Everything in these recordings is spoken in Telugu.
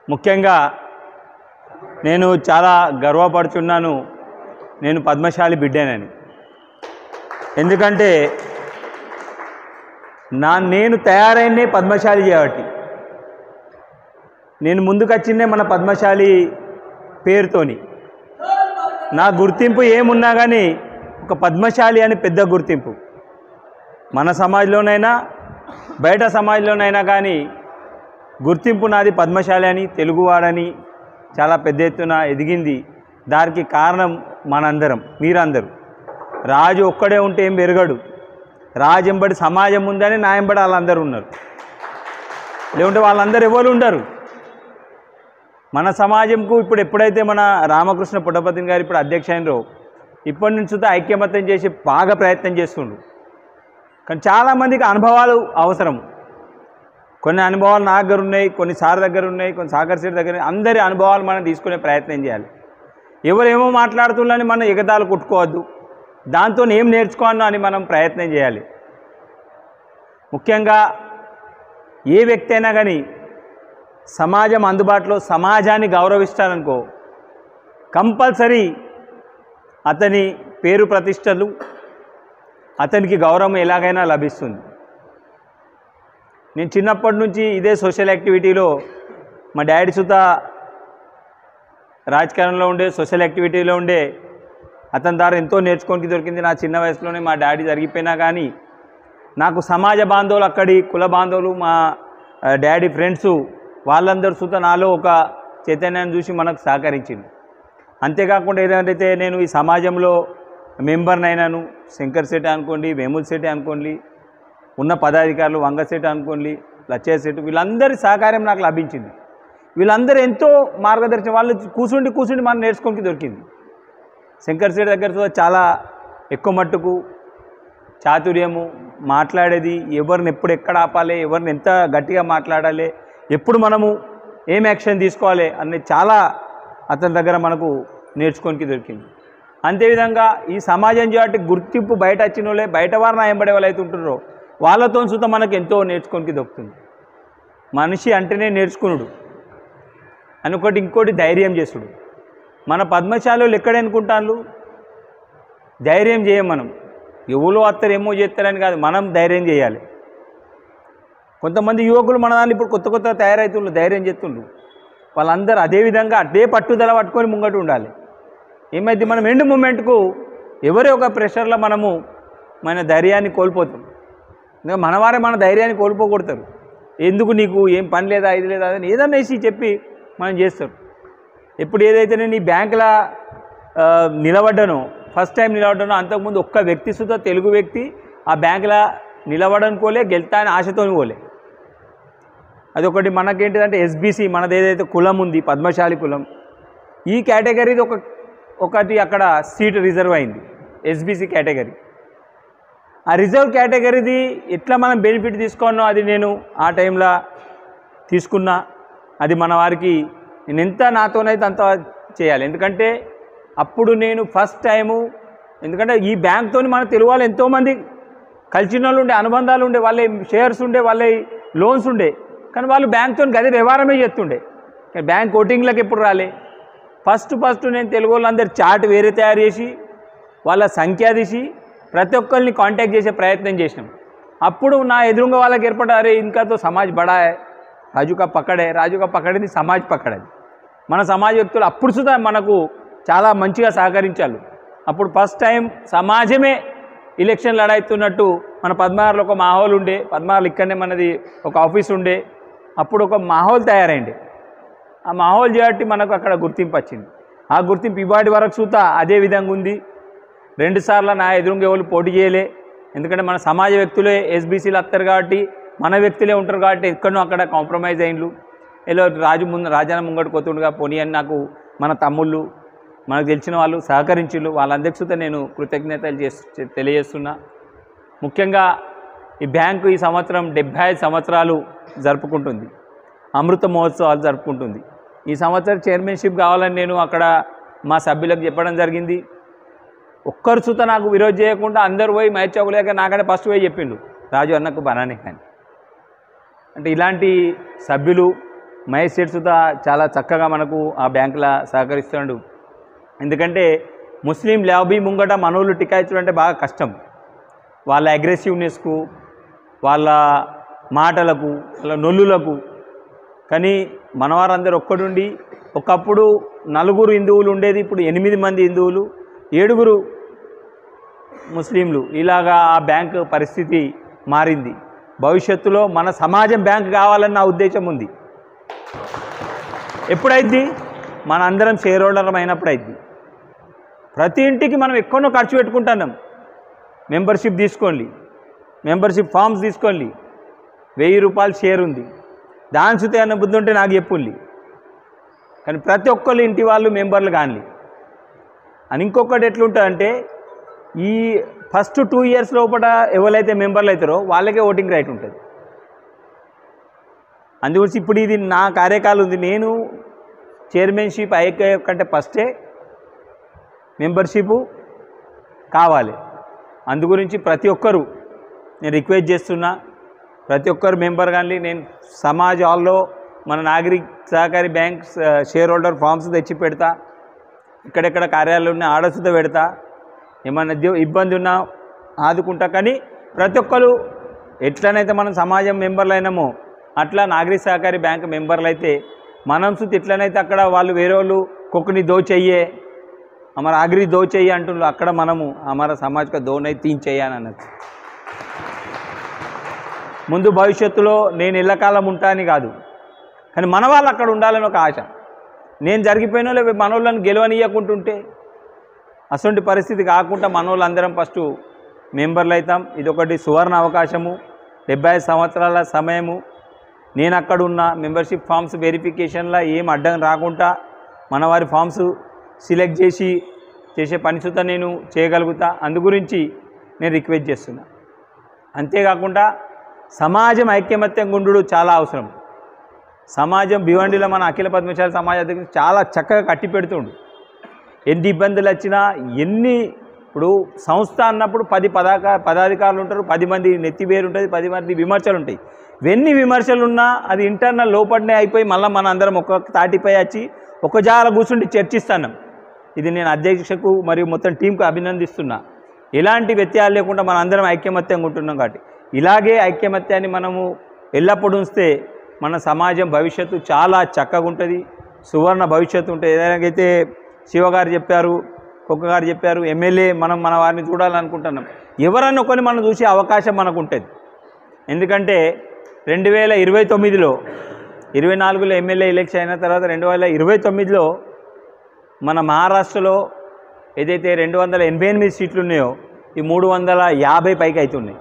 ముఖ్యంగా నేను చాలా గర్వపడుతున్నాను నేను పద్మశాలి బిడ్డేనని ఎందుకంటే నా నేను తయారైందే పద్మశాలి చేయబట్టి నేను ముందుకొచ్చిందే మన పద్మశాలి పేరుతోని నా గుర్తింపు ఏమున్నా కానీ ఒక పద్మశాలి అని పెద్ద గుర్తింపు మన సమాజంలోనైనా బయట సమాజంలోనైనా కానీ గుర్తింపు నాది పద్మశాలి అని తెలుగువాడని చాలా పెద్ద ఎత్తున ఎదిగింది దానికి కారణం మనందరం మీరందరూ రాజు ఒక్కడే ఉంటే ఏం పెరగడు రాజు ఎంబడి సమాజం ఉందని నా ఎంబడి వాళ్ళందరూ ఉన్నారు లేకుంటే వాళ్ళందరూ ఎవరు ఉండరు మన సమాజంకు ఇప్పుడు ఎప్పుడైతే మన రామకృష్ణ పుట్టపతిని గారు ఇప్పుడు అధ్యక్ష అయినరో ఇప్పటి నుంచి సుతా ఐక్యమత్యం చేసి బాగా ప్రయత్నం చేస్తుండ్రు కానీ చాలామందికి అనుభవాలు అవసరం కొన్ని అనుభవాలు నా దగ్గర ఉన్నాయి కొన్ని సార్ దగ్గర ఉన్నాయి కొన్ని సాగర్ సీట్ దగ్గర ఉన్నాయి. అందరి అనుభవాలు మనం తీసుకునే ప్రయత్నం చేయాలి ఎవరేమో మాట్లాడుతున్నారని మనం ఎగతాలు కుట్టుకోవద్దు దాంతో ఏం నేర్చుకోవాలో అని మనం ప్రయత్నం చేయాలి ముఖ్యంగా ఏ వ్యక్తి అయినా కానీ సమాజం అందుబాటులో సమాజాన్ని గౌరవిస్తారనుకో కంపల్సరీ అతని పేరు ప్రతిష్టలు అతనికి గౌరవం ఎలాగైనా లభిస్తుంది నేను చిన్నప్పటి నుంచి ఇదే సోషల్ యాక్టివిటీలో మా డాడీ సుత రాజకీయంలో ఉండే సోషల్ యాక్టివిటీలో ఉండే అతని ద్వారా ఎంతో నేర్చుకోనికి దొరికింది నా చిన్న వయసులోనే మా డాడీ జరిగిపోయినా కానీ నాకు సమాజ బాంధవులు అక్కడి కుల బాంధవులు మా ఆ, డాడీ ఫ్రెండ్స్ వాళ్ళందరూ సుత నాలో ఒక చైతన్యాన్ని చూసి మనకు సహకరించింది అంతేకాకుండా ఏదైతే నేను ఈ సమాజంలో మెంబర్ని అయినాను శంకర్ శెట్టి అనుకోండి వేముల్ శెట్టి అనుకోండి ఉన్న పదాధికారులు వంగ శెట్టి అనుకోండి లచ్చయ్య శెట్టి వీళ్ళందరి సహకారం నాకు లభించింది వీళ్ళందరూ ఎంతో మార్గదర్శనం వాళ్ళు కూర్చుండి కూర్చుండి మనం నేర్చుకోనికి దొరికింది శంకర్ శెట్టి దగ్గర కూడా చాలా ఎక్కువ మట్టుకు చాతుర్యము మాట్లాడేది ఎవరిని ఎప్పుడు ఎక్కడ ఆపాలి ఎవరిని ఎంత గట్టిగా మాట్లాడాలి ఎప్పుడు మనము ఏం యాక్షన్ తీసుకోవాలి అనేది చాలా అతని దగ్గర మనకు నేర్చుకోనికి దొరికింది అంతేవిధంగా ఈ సమాజం చేపట్టి గుర్తింపు బయట వచ్చిన వాళ్ళే బయట వారు నా ఎంబడే వాళ్ళు అయితే ఉంటున్నారో వాళ్ళతో సుత మనకు ఎంతో నేర్చుకోనికి దొరుకుతుంది మనిషి అంటేనే నేర్చుకునుడు అని ఒకటి ఇంకోటి ధైర్యం చేసుడు మన పద్మశాలలో ఎక్కడ అనుకుంటాను ధైర్యం చేయం మనం ఎవరో వస్తారు ఏమో చేస్తారని కాదు మనం ధైర్యం చేయాలి కొంతమంది యువకులు మన దాన్ని ఇప్పుడు కొత్త కొత్త తయారవుతుండ్రు ధైర్యం చేస్తుండ్రు వాళ్ళందరూ అదే విధంగా అదే పట్టుదల పట్టుకొని ముంగట ఉండాలి ఏమైతే మనం ఎండ్ మూమెంట్కు ఎవరి ఒక ప్రెషర్లో మనము మన ధైర్యాన్ని కోల్పోతాం ఇంకా మనవారే మన ధైర్యాన్ని కోల్పోకూడతారు ఎందుకు నీకు ఏం పని లేదా ఇది లేదా అని ఏదన్నా వేసి చెప్పి మనం చేస్తారు ఎప్పుడు ఏదైతే నేను ఈ బ్యాంకుల ఆ, నిలబడ్డానో ఫస్ట్ టైం నిలబడ్డానో అంతకుముందు ఒక్క వ్యక్తి సుతా తెలుగు వ్యక్తి ఆ బ్యాంకుల నిలబడనుకోలే గెలుతా అని ఆశతోని పోలే అదొకటి మనకేంటిదంటే ఎస్బీసీ మనది ఏదైతే కులం ఉంది పద్మశాలి కులం ఈ కేటగిరీది ఒక ఒకటి అక్కడ సీట్ రిజర్వ్ అయింది ఎస్బీసీ కేటగిరీ ఆ రిజర్వ్ కేటగిరీది ఎట్లా మనం బెనిఫిట్ తీసుకున్నో అది నేను ఆ టైంలో తీసుకున్నా అది మన వారికి నేను ఎంత నాతోనైతే అంత చేయాలి ఎందుకంటే అప్పుడు నేను ఫస్ట్ టైము ఎందుకంటే ఈ బ్యాంక్తో మన తెలుగు వాళ్ళు ఎంతోమంది కలిసిన వాళ్ళు ఉండే అనుబంధాలు ఉండే వాళ్ళ షేర్స్ ఉండే వాళ్ళ లోన్స్ ఉండే కానీ వాళ్ళు బ్యాంక్తో గది వ్యవహారమే చేస్తుండే కానీ బ్యాంక్ కోటింగ్లకు ఎప్పుడు రాలే ఫస్ట్ ఫస్ట్ నేను తెలుగు వాళ్ళందరి చార్ట్ వేరే తయారు చేసి వాళ్ళ సంఖ్య తీసి ప్రతి ఒక్కరిని కాంటాక్ట్ చేసే ప్రయత్నం చేసినాం అప్పుడు నా ఎదురుగా వాళ్ళకి ఏర్పడారే ఇంకాతో సమాజ్ బడా హై రాజు కా పక్కడే రాజు కా పక్కడేది సమాజ్ పక్కడది మన సమాజ వ్యక్తులు అప్పుడు సుధా మనకు చాలా మంచిగా సహకరించారు అప్పుడు ఫస్ట్ టైం సమాజమే ఎలక్షన్ లడాయిస్తున్నట్టు మన పద్మార్లో ఒక మాహోల్ ఉండే పద్మార్లు ఇక్కడనే మనది ఒక ఆఫీస్ ఉండే అప్పుడు ఒక మాహోల్ తయారైంది ఆ మాహోల్ చేయబట్టి మనకు అక్కడ గుర్తింపు వచ్చింది ఆ గుర్తింపు ఇవాటి వరకు చూత అదే విధంగా ఉంది రెండుసార్లు నా ఎదురుగా ఎవరు పోటీ చేయలే ఎందుకంటే మన సమాజ వ్యక్తులే ఎస్బీసీలు వస్తారు కాబట్టి మన వ్యక్తులే ఉంటారు కాబట్టి ఎక్కడో అక్కడ కాంప్రమైజ్ అయిండ్లు ఏదో రాజు ముందు రాజాన ముంగడు కొత్తుండగా పోనీ అని నాకు మన తమ్ముళ్ళు మనకు తెలిసిన వాళ్ళు సహకరించిళ్ళు వాళ్ళందరికీ సుత నేను కృతజ్ఞతలు చేస్తు తెలియజేస్తున్నా ముఖ్యంగా ఈ బ్యాంకు ఈ సంవత్సరం డెబ్బై ఐదు సంవత్సరాలు జరుపుకుంటుంది అమృత మహోత్సవాలు జరుపుకుంటుంది ఈ సంవత్సరం చైర్మన్షిప్ కావాలని నేను అక్కడ మా సభ్యులకు చెప్పడం జరిగింది ఒక్కరు సుత నాకు విరోధ చేయకుండా అందరు పోయి మైచ్ చౌకలేక నాకంటే ఫస్ట్ పోయి చెప్పిండు రాజు అన్నకు బనానే కానీ అంటే ఇలాంటి సభ్యులు మహేష్ సేట్ సుధా చాలా చక్కగా మనకు ఆ బ్యాంకులో సహకరిస్తున్నాడు ఎందుకంటే ముస్లిం లాబీ ముంగట మనోళ్ళు టికాయించడం అంటే బాగా కష్టం వాళ్ళ అగ్రెసివ్నెస్కు వాళ్ళ మాటలకు వాళ్ళ నొల్లులకు కానీ మనవారందరూ ఒక్కడుండి ఒకప్పుడు నలుగురు హిందువులు ఉండేది ఇప్పుడు ఎనిమిది మంది హిందువులు ఏడుగురు ముస్లింలు ఇలాగా ఆ బ్యాంక్ పరిస్థితి మారింది భవిష్యత్తులో మన సమాజం బ్యాంక్ కావాలన్న ఉద్దేశం ఉంది ఎప్పుడైద్ది మన అందరం షేర్ హోల్డర్ అయినప్పుడు అయింది ప్రతి ఇంటికి మనం ఎక్కడో ఖర్చు పెట్టుకుంటున్నాం మెంబర్షిప్ తీసుకోండి మెంబర్షిప్ ఫామ్స్ తీసుకోండి వెయ్యి రూపాయలు షేర్ ఉంది దాని సుతే అన్న బుద్ధి ఉంటే నాకు చెప్పుండి కానీ ప్రతి ఒక్కళ్ళు ఇంటి వాళ్ళు మెంబర్లు కాని అని ఇంకొకటి ఎట్లుంటుందంటే ఈ ఫస్ట్ టూ ఇయర్స్ లోపల ఎవరైతే మెంబర్లు అవుతారో వాళ్ళకే ఓటింగ్ రైట్ ఉంటుంది అందుగురించి ఇప్పుడు ఇది నా కార్యకాలం ఉంది నేను చైర్మన్షిప్ అయ్యే కంటే ఫస్టే మెంబర్షిప్ కావాలి అందుగురించి ప్రతి ఒక్కరూ నేను రిక్వెస్ట్ చేస్తున్నా ప్రతి ఒక్కరు మెంబర్ కానీ నేను సమాజ్ హాల్లో మన నాగరిక సహకారి బ్యాంక్ స- షేర్ హోల్డర్ ఫామ్స్ తెచ్చి పెడతా ఇక్కడెక్కడ కార్యాలయాలు ఉన్న ఆడసుతో పెడతా ఏమన్నా ది- ఇబ్బంది ఉన్నా ఆదుకుంటా కానీ ప్రతి ఒక్కరు ఎట్లనైతే మనం సమాజం మెంబర్లు అయినామో అట్లా నాగరిక సహకారి బ్యాంక్ మెంబర్లు అయితే మనం సుతి ఎట్లనైతే అక్కడ వాళ్ళు వేరే వాళ్ళు కుక్కని దోచెయ్యే అమర ఆగ్రి దో చెయ్యి అంటున్నారు అక్కడ మనము అమర సమాజ్ కా దో నై తీన్ చెయ్యి అని అనొచ్చు ముందు భవిష్యత్తులో నేను ఎల్లకాలం ఉంటా అని కాదు కానీ మన వాళ్ళు అక్కడ ఉండాలని ఒక ఆశ నేను జరిగిపోయిన వాళ్ళు మనోళ్ళని గెలవనీయకుంటుంటే అటువంటి పరిస్థితి కాకుండా మనోళ్ళందరం ఫస్ట్ మెంబర్లు అవుతాం ఇదొకటి సువర్ణ అవకాశము డెబ్బై ఐదు సంవత్సరాల సమయము నేను అక్కడ ఉన్న మెంబర్షిప్ ఫామ్స్ వెరిఫికేషన్లో ఏం అడ్డం రాకుండా మన వారి ఫామ్స్ సెలెక్ట్ చేసి చేసే పనిసుత నేను చేయగలుగుతా అందు గురించి నేను రిక్వెస్ట్ చేస్తున్నా అంతేకాకుండా సమాజం ఐక్యమత్యంగా ఉండు చాలా అవసరం సమాజం భివండిలో మన అఖిల పద్మశాలి సమాజ అధ్యక్షుడు చాలా చక్కగా కట్టి పెడుతుండు ఎన్ని ఇబ్బందులు వచ్చినా ఎన్ని ఇప్పుడు సంస్థ అన్నప్పుడు పది పదాక పదాధికారులు ఉంటారు పది మంది నెత్తి వేరు ఉంటుంది పది మంది విమర్శలు ఉంటాయి ఎన్ని విమర్శలు ఉన్నా అది ఇంటర్నల్ లోపలనే అయిపోయి మళ్ళీ మన అందరం ఒక తాటిపై వచ్చి ఒక జాల కూర్చుండి చర్చిస్తున్నాం ఇది నేను అధ్యక్షకు మరియు మొత్తం టీంకు అభినందిస్తున్నా ఎలాంటి వ్యత్యాలు లేకుండా మన అందరం ఐక్యమత్యంగా ఉంటున్నాం కాబట్టి ఇలాగే ఐక్యమత్యాన్ని మనము ఎల్లప్పుడూ ఉంచితే మన సమాజం భవిష్యత్తు చాలా చక్కగా ఉంటుంది సువర్ణ భవిష్యత్తు ఉంటుంది ఏదైతే శివగారు చెప్పారు కుక్క గారు చెప్పారు ఎమ్మెల్యే మనం మన వారిని చూడాలనుకుంటున్నాం ఎవరన్నా ఒకరిని మనం చూసే అవకాశం మనకు ఉంటుంది ఎందుకంటే రెండు వేల ఇరవై తొమ్మిదిలో ఇరవై నాలుగులో ఎమ్మెల్యే ఎలక్షన్ అయిన తర్వాత రెండు వేల ఇరవై తొమ్మిదిలో మన మహారాష్ట్రలో ఏదైతే రెండు వందల ఎనభై ఎనిమిది సీట్లు ఉన్నాయో ఈ మూడు వందల యాభై పైకి అవుతున్నాయి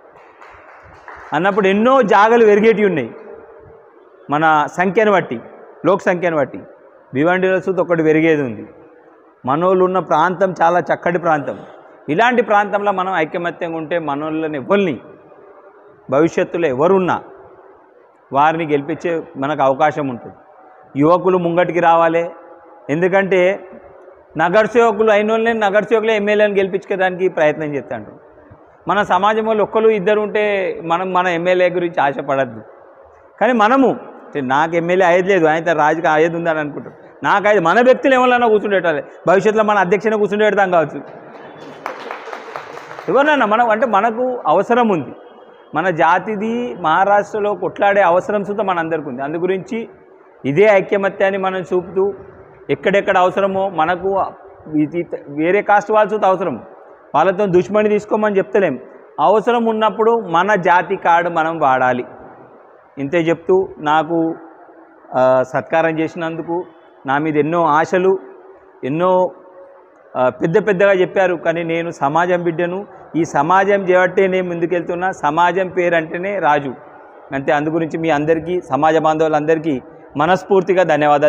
అన్నప్పుడు ఎన్నో జాగలు వెరిగేటివి ఉన్నాయి మన సంఖ్యను బట్టి లోక్ సంఖ్యను బట్టి భివండిలో చూస్తే ఒకటి పెరిగేది ఉంది మనోళ్ళు ఉన్న ప్రాంతం చాలా చక్కటి ప్రాంతం ఇలాంటి ప్రాంతంలో మనం ఐకమత్యంగా ఉంటే మనోళ్ళని ఎవరిని భవిష్యత్తులో ఎవరున్నా వారిని గెలిపించే మనకు అవకాశం ఉంటుంది యువకులు ముంగటికి రావాలి ఎందుకంటే నగర సేవకులు అయిన వాళ్ళని నగర సేవకులు ఎమ్మెల్యేని గెలిపించుకోవడానికి ప్రయత్నం చేస్తాడు మన సమాజం వాళ్ళు ఒక్కరు ఇద్దరు ఉంటే మనం మన ఎమ్మెల్యే గురించి ఆశపడద్దు కానీ మనము అంటే నాకు ఎమ్మెల్యే అయ్యేది లేదు ఆయన రాజకీయ అయ్యేది ఉందని అనుకుంటాం నాకు అయితే మన వ్యక్తులు ఏమన్నా కూర్చుండేటాలి భవిష్యత్తులో మన అధ్యక్షుని కూర్చుండేడతాం కావచ్చు ఎవరన్నా మనం అంటే మనకు అవసరం ఉంది మన జాతిది మహారాష్ట్రలో కొట్లాడే అవసరం సుత మనందరికీ ఉంది అందు గురించి ఇదే ఐక్యమత్యాన్ని మనం చూపుతూ ఎక్కడెక్కడ అవసరమో మనకు ఇది వేరే కాస్ట్ వాళ్ళ సుత అవసరం వాళ్ళతో దుష్మణి తీసుకోమని చెప్తలేం అవసరం ఉన్నప్పుడు మన జాతి కార్డు మనం వాడాలి ఇంతే చెప్తూ నాకు ఆ, సత్కారం చేసినందుకు నా మీద ఎన్నో ఆశలు ఎన్నో ఆ, పెద్ద పెద్దగా చెప్పారు కానీ నేను సమాజం బిడ్డను ఈ సమాజం చేయబట్టే నేను ముందుకెళ్తున్నా సమాజం పేరు అంటేనే రాజు అంతే అందు గురించి మీ అందరికీ సమాజ బాంధవులందరికీ మనస్ఫూర్తిగా ధన్యవాదాలు